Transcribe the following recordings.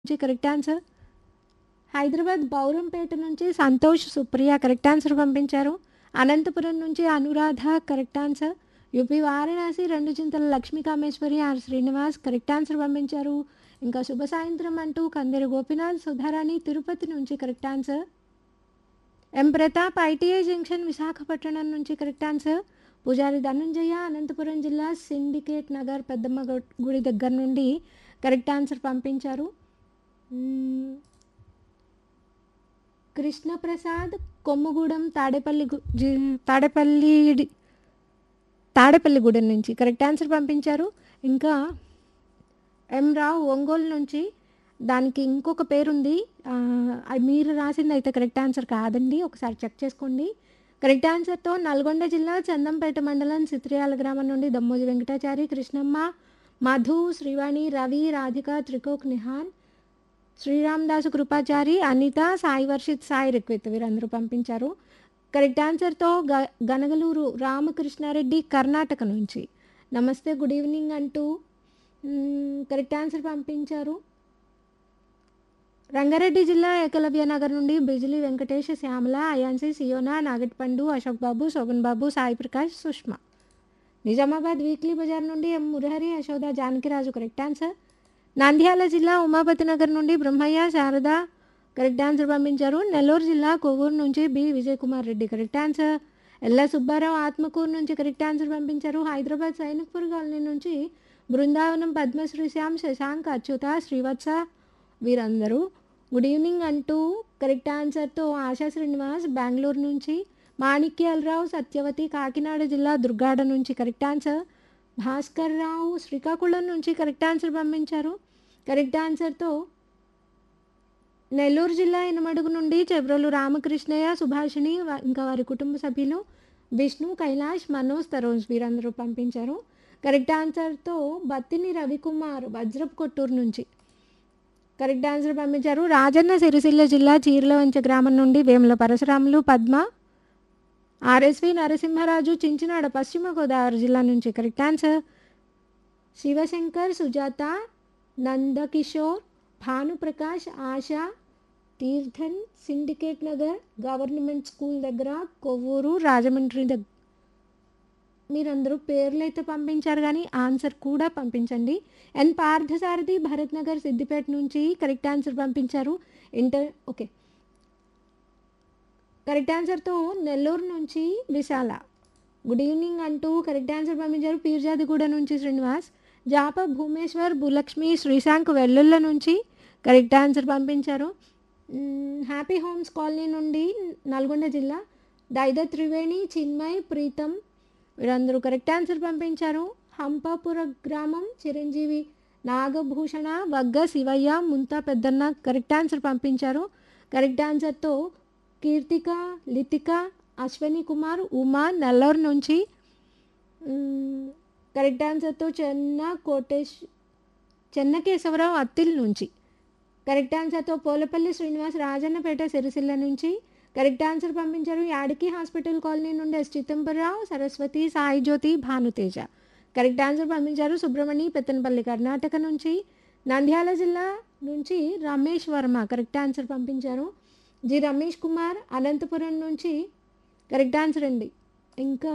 నుంచి correct answer Hyderabad Bowrampet నుంచి Santosh Supriya correct answer పంపించారు అనంతపురం నుంచి Anuradha correct answer U P Varanasi రెండు Chintala Lakshmi Kameswari R Srinivas correct answer పంపించారు ఇంకా శుభ సాయంత్రం అంటూ కందెరు గోపినాథ్ సుధారాణి తిరుపతి నుంచి correct answer M Pratap I T I junction Visakhapatnam నుంచి కరెక్ట్ ఆన్సర్ పూజారి ధనంజయ అనంతపురం జిల్లా సిండికేట్ నగర్ పెద్దమ్మ గు- గుడి దగ్గర నుండి కరెక్ట్ ఆన్సర్ పంపించారు మ్మ్. కృష్ణప్రసాద్ కొమ్ముగూడెం తాడేపల్లి గు- జి- తాడేపల్లి తాడేపల్లిగూడెం నుంచి కరెక్ట్ ఆన్సర్ పంపించారు ఇంకా ఎం రావు ఒంగోలు నుంచి దానికి ఇంకొక పేరుంది ఆ, అది మీరు రాసింది అయితే కరెక్ట్ ఆన్సర్ కాదండి ఒకసారి చెక్ చేసుకోండి కరెక్ట్ ఆన్సర్తో నల్గొండ జిల్లా చందంపేట మండలం సిత్రియాల గ్రామం నుండి దమ్మోజి వెంకటాచారి కృష్ణమ్మ మధు శ్రీవాణి రవి రాధిక త్రికోక్ నిహాన్ శ్రీరామ్ దాసు కృపాచారి అనిత సాయి వర్షిత్ సాయి రిక్విత్ వీరందరూ పంపించారు కరెక్ట్ ఆన్సర్తో గ గనగలూరు రామకృష్ణారెడ్డి కర్ణాటక నుంచి నమస్తే గుడ్ ఈవినింగ్ అంటూ మ్మ్, కరెక్ట్ ఆన్సర్ పంపించారు రంగారెడ్డి జిల్లా ఏకలవ్య నగర్ నుండి బిజిలి వెంకటేష్ శ్యామల అయాన్సి సియోనా నాగట్పండు అశోక్ బాబు శోభన్ బాబు సాయి ప్రకాష్ సుష్మా నిజామాబాద్ వీక్లీ బజార్ నుండి M Murahari Yashoda Janakiraju correct answer Nandyal జిల్లా ఉమాపతి నగర్ నుండి బ్రహ్మయ్య శారద కరెక్ట్ ఆన్సర్ పంపించారు నెల్లూరు జిల్లా కొవ్వూరు నుంచి B Vijay Kumar Reddy correct answer Ella Subbarao Atmakur నుంచి కరెక్ట్ ఆన్సర్ పంపించారు హైదరాబాద్ సైనిక్పూర్ కాలనీ నుంచి బృందావనం పద్మశ్రీ శ్యామ్ శశాంక్ అచ్యుత శ్రీవత్స వీరందరూ గుడ్ ఈవినింగ్ అంటూ కరెక్ట్ ఆన్సర్తో ఆశా శ్రీనివాస్ బెంగళూరు నుంచి మాణిక్యాలరావు సత్యవతి కాకినాడ జిల్లా దుర్గాడ నుంచి కరెక్ట్ ఆన్సర్ భాస్కర్ రావు శ్రీకాకుళం నుంచి కరెక్ట్ ఆన్సర్ పంపించారు కరెక్ట్ ఆన్సర్తో నెల్లూరు జిల్లా ఎనమడుగు నుండి చెబ్రోలు రామకృష్ణయ్య సుభాషిణి వా- ఇంకా వారి కుటుంబ సభ్యులు విష్ణు కైలాష్ మనోజ్ తరోజ్ వీరందరూ పంపించారు కరెక్ట్ ఆన్సర్తో బత్తిని రవికుమార్ వజ్రపు కొట్టూరు నుంచి కరెక్ట్ ఆన్సర్ పంపించారు రాజన్న సిరిసిల్ల జిల్లా చీర్లవంచ గ్రామం నుండి వేముల పరశురాములు పద్మ ఆర్ఎస్వి నరసింహరాజు చించినాడ పశ్చిమ గోదావరి జిల్లా నుంచి correct answer Sivasankar Sujatha Nandakishore Bhanuprakash Asha Teerthan syndicate Nagar government school దగ్గర కొవ్వూరు రాజమండ్రి దగ్గర మీరందరూ పేర్లు అయితే పంపించారు కానీ ఆన్సర్ కూడా పంపించండి ఎన్ పార్థసారథి భరత్ నగర్ సిద్దిపేట నుంచి కరెక్ట్ ఆన్సర్ పంపించారు ఇంటర్ ఓకే కరెక్ట్ ఆన్సర్తో నెల్లూరు నుంచి విశాల గుడ్ ఈవినింగ్ అంటూ కరెక్ట్ ఆన్సర్ పంపించారు పీర్జాదిగూడ నుంచి శ్రీనివాస్ జాప భూమేశ్వర్ భూలక్ష్మి శ్రీశాంక్ వెల్లుల్ల నుంచి కరెక్ట్ ఆన్సర్ పంపించారు మ్మ్, హ్యాపీ హోమ్స్ కాలనీ నుండి నల్గొండ జిల్లా దైద త్రివేణి చిన్మయ్ ప్రీతం వీరందరూ కరెక్ట్ ఆన్సర్ పంపించారు హంపాపుర గ్రామం చిరంజీవి నాగభూషణ వగ్గ శివయ్య ముంతా పెద్దన్న కరెక్ట్ ఆన్సర్ పంపించారు కరెక్ట్ ఆన్సర్తో కీర్తిక లితిక అశ్వని కుమార్ ఉమా నెల్లూరు నుంచి మ్మ్, కరెక్ట్ ఆన్సర్తో చెన్న కోటేష్ చెన్నకేశవరావు అత్తిల్ నుంచి కరెక్ట్ ఆన్సర్తో పోలపల్లి శ్రీనివాస్ రాజన్నపేట సిరిసిల్ల నుంచి కరెక్ట్ ఆన్సర్ పంపించారు యాడికి హాస్పిటల్ కాలనీ నుండి S Chidambararao Saraswathi Sai Jyothi Bhanuteja correct answer పంపించారు సుబ్రహ్మణి పెత్తనపల్లి కర్ణాటక నుంచి నంద్యాల జిల్లా నుంచి రమేష్ వర్మ కరెక్ట్ ఆన్సర్ పంపించారు జి రమేష్ కుమార్ అనంతపురం నుంచి కరెక్ట్ ఆన్సర్ అండి ఇంకా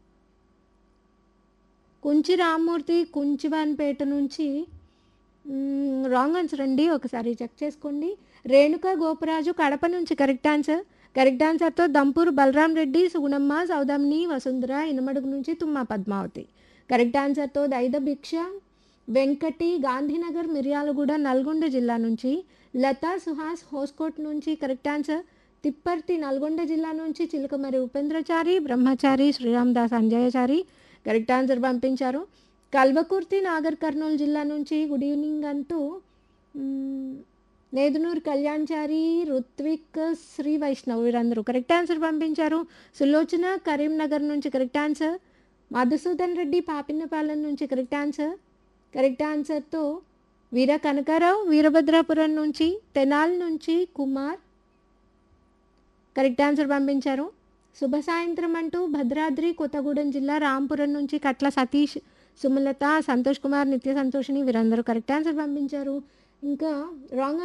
కుంచి రామ్మూర్తి కుంచివాన్పేట నుంచి మ్మ్, రాంగ్ ఆన్సర్ అండి ఒకసారి చెక్ చేసుకోండి రేణుక గోపరాజు కడప నుంచి కరెక్ట్ ఆన్సర్ కరెక్ట్ ఆన్సర్తో దంపూర్ బలరాం రెడ్డి సుగుణమ్మ సౌదమ్ని వసుంధర ఇనమడుగు నుంచి తుమ్మ పద్మావతి కరెక్ట్ ఆన్సర్తో దైద భిక్ష వెంకటి గాంధీనగర్ మిర్యాలగూడ నల్గొండ జిల్లా నుంచి లతా సుహాస్ హోస్కోట్ నుంచి కరెక్ట్ ఆన్సర్ తిప్పర్తి నల్గొండ జిల్లా నుంచి చిలకమరి ఉపేంద్రచారి బ్రహ్మచారి శ్రీరామదాస్ అంజయచారి కరెక్ట్ ఆన్సర్ పంపించారు కల్వకుర్తి నాగర్ కర్నూలు జిల్లా నుంచి గుడ్ ఈవినింగ్ అంటూ మ్మ్, నేదునూరు కళ్యాణ్చారి రుత్విక్ శ్రీ వైష్ణవ్ వీరందరూ కరెక్ట్ ఆన్సర్ పంపించారు సులోచన కరీంనగర్ నుంచి కరెక్ట్ ఆన్సర్ మధుసూదన్ రెడ్డి పాపిన్నపాలెం నుంచి కరెక్ట్ ఆన్సర్ కరెక్ట్ ఆన్సర్తో వీర కనకారావు వీరభద్రాపురం నుంచి తెనాల్ నుంచి కుమార్ కరెక్ట్ ఆన్సర్ పంపించారు శుభ సాయంత్రం అంటూ భద్రాద్రి కొత్తగూడెం జిల్లా రాంపురం నుంచి కట్ల సతీష్ సుమలత సంతోష్ కుమార్ నిత్య సంతోషిని వీరందరూ కరెక్ట్ ఆన్సర్ పంపించారు ఇంకా రాంగ్